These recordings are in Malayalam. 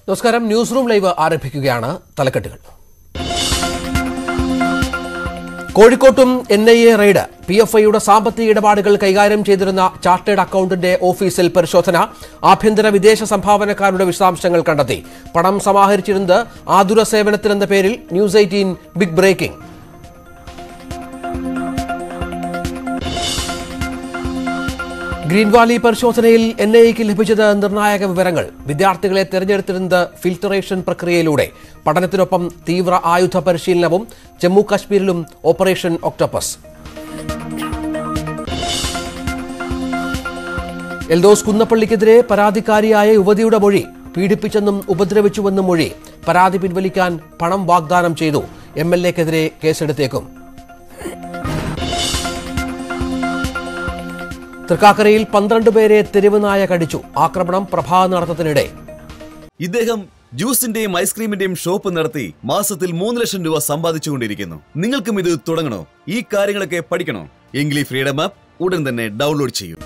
നമസ്കാരം ന്യൂസ് റൂം ലൈവ് ആരംഭിക്കുകയാണ് തലക്കെട്ടുകൾ കോഴിക്കോട്ടും N I A raid P F ഐയുടെ സാമ്പത്തിക ഇടപാടുകൾ കൈകാര്യം ചെയ്തിരുന്ന ചാർട്ടേഡ് അക്കൌണ്ടന്റ് ഓഫീസിൽ പരിശോധന ആഭ്യന്തര വിദേശ സംഭാവനക്കാരുടെ വിശദാംശങ്ങൾ കണ്ടെത്തി പണം സമാഹരിച്ചിരുന്നത് ആതുര സേവനത്തിനെന്ന പേരിൽ news eighteen big breaking green valley പരിശോധനയിൽ എൻ ഐക്ക് ലഭിച്ചത് നിർണായക വിവരങ്ങൾ വിദ്യാർത്ഥികളെ തെരഞ്ഞെടുത്തിരുന്നത് ഫിൽട്ടറേഷൻ പ്രക്രിയയിലൂടെ പഠനത്തിനൊപ്പം തീവ്ര ആയുധ പരിശീലനവും ജമ്മു കാശ്മീരിലും ഓപ്പറേഷൻ ഒക്ടോപ്പസ് എൽദോസ് കുന്നപ്പള്ളിക്കെതിരെ പരാതിക്കാരിയായ യുവതിയുടെ മൊഴി പീഡിപ്പിച്ചെന്നും ഉപദ്രവിച്ചുവെന്നും മൊഴി പരാതി പിൻവലിക്കാൻ പണം വാഗ്ദാനം ചെയ്തു എം എൽ എക്കെതിരെ കേസെടുത്തേക്കും തൃക്കാക്കരയിൽ പന്ത്രണ്ട് പേരെ തെരുവ് നായ കടിച്ചു ആക്രമണം പ്രഭാത നടത്തത്തിനിടെ ഇദ്ദേഹം ജ്യൂസിന്റെയും ഐസ്ക്രീമിന്റെയും ഷോപ്പ് നടത്തി മാസത്തിൽ മൂന്ന് ലക്ഷം രൂപ സമ്പാദിച്ചുകൊണ്ടിരിക്കുന്നു നിങ്ങൾക്കും ഇത് തുടങ്ങണോ ഈ കാര്യങ്ങളൊക്കെ പഠിക്കണോ എങ്കിൽ ഈ ഫ്രീഡം ആപ്പ് ഉടൻ തന്നെ ഡൗൺലോഡ് ചെയ്യൂ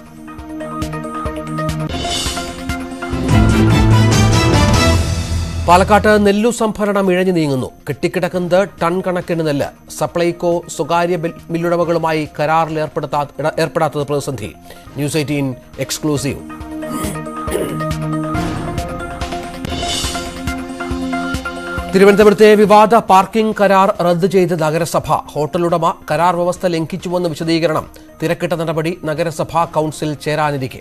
പാലക്കാട്ട് നെല്ലു സംഭരണം ഇഴഞ്ഞു നീങ്ങുന്നു കെട്ടിക്കിടക്കുന്നത് ടൺ കണക്കിന് നെല്ല് സപ്ലൈകോ സ്വകാര്യ ബിൽ- മില്ലുടമകളുമായി കരാറിൽ ഏർപ്പെടുത്താ ഇട- ഏർപ്പെടാത്തത് പ്രതിസന്ധി ന്യൂസ് എയ്റ്റീൻ എക്സ്ക്ലൂസീവ് തിരുവനന്തപുരത്തെ വിവാദ പാർക്കിംഗ് കരാർ റദ്ദ് ചെയ്ത് നഗരസഭ ഹോട്ടലുടമ കരാർ വ്യവസ്ഥ ലംഘിച്ചുവെന്ന് വിശദീകരണം തിരക്കിട്ട നടപടി നഗരസഭാ കൌൺസിൽ ചേരാനിരിക്കെ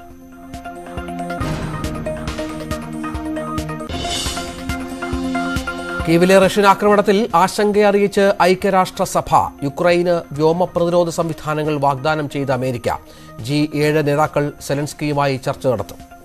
കീവിലെ റഷ്യൻ ആക്രമണത്തിൽ ആശങ്ക അറിയിച്ച് ഐക്യരാഷ്ട്രസഭ യുക്രൈന് വ്യോമ പ്രതിരോധ സംവിധാനങ്ങൾ വാഗ്ദാനം ചെയ്ത അമേരിക്ക ജി ഏഴ് നേതാക്കൾ സെലൻസ്കിയുമായി ചർച്ച നടത്തും